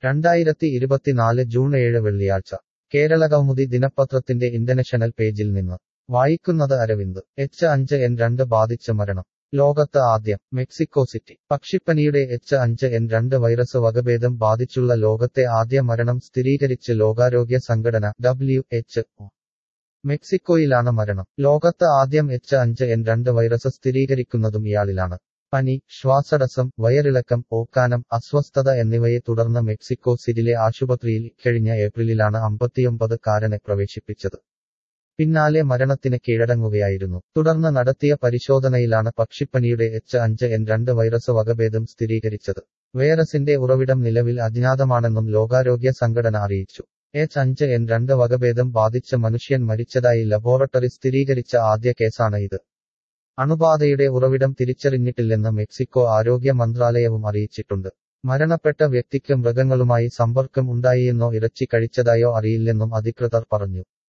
രണ്ടായിരത്തി ഇരുപത്തിനാല് ജൂൺ ഏഴ് വെള്ളിയാഴ്ച കേരളകൗമുദി ദിനപത്രത്തിന്റെ ഇന്റർനാഷണൽ പേജിൽ നിന്ന് വായിക്കുന്നത് അരവിന്ദ് എച്ച് അഞ്ച് എൻ രണ്ട് ബാധിച്ച മരണം ലോകത്ത് ആദ്യം മെക്സിക്കോ സിറ്റി പക്ഷിപ്പനിയുടെ എച്ച് അഞ്ച് എൻ രണ്ട് വൈറസ് വകഭേദം ബാധിച്ചുള്ള ലോകത്തെ ആദ്യ മരണം സ്ഥിരീകരിച്ച് ലോകാരോഗ്യ സംഘടന ഡബ്ല്യു എച്ച് ഒ മെക്സിക്കോയിലാണ് മരണം ലോകത്ത് ആദ്യം എച്ച് അഞ്ച് എൻ രണ്ട് വൈറസ് സ്ഥിരീകരിക്കുന്നതും ഇയാളിലാണ് പനി ശ്വാസടസം വയറിളക്കം ഓക്കാനം അസ്വസ്ഥത എന്നിവയെ തുടർന്ന് മെക്സിക്കോ സിറ്റിയിലെ ആശുപത്രിയിൽ ഇക്കഴിഞ്ഞ ഏപ്രിലിലാണ് അമ്പത്തിയൊമ്പത് കാരനെ പ്രവേശിപ്പിച്ചത് പിന്നാലെ മരണത്തിന് കീഴടങ്ങുകയായിരുന്നു തുടർന്ന് നടത്തിയ പരിശോധനയിലാണ് പക്ഷിപ്പനിയുടെ എച്ച് അഞ്ച് എൻ രണ്ട് വൈറസ് വകഭേദം സ്ഥിരീകരിച്ചത് വൈറസിന്റെ ഉറവിടം നിലവിൽ അജ്ഞാതമാണെന്നും ലോകാരോഗ്യ സംഘടന അറിയിച്ചു എച്ച് അഞ്ച് എൻ രണ്ട് വകഭേദം ബാധിച്ച് മനുഷ്യൻ മരിച്ചതായി ലബോറട്ടറി സ്ഥിരീകരിച്ച ആദ്യ കേസാണ് ഇത് അണുബാധയുടെ ഉറവിടം തിരിച്ചറിഞ്ഞിട്ടില്ലെന്ന് മെക്സിക്കോ ആരോഗ്യ മന്ത്രാലയവും അറിയിച്ചിട്ടുണ്ട് മരണപ്പെട്ട വ്യക്തിക്ക് മൃഗങ്ങളുമായി സമ്പർക്കം ഉണ്ടായിയെന്നോ ഇറച്ചി കഴിച്ചതായോ അറിയില്ലെന്നും അധികൃതർ പറഞ്ഞു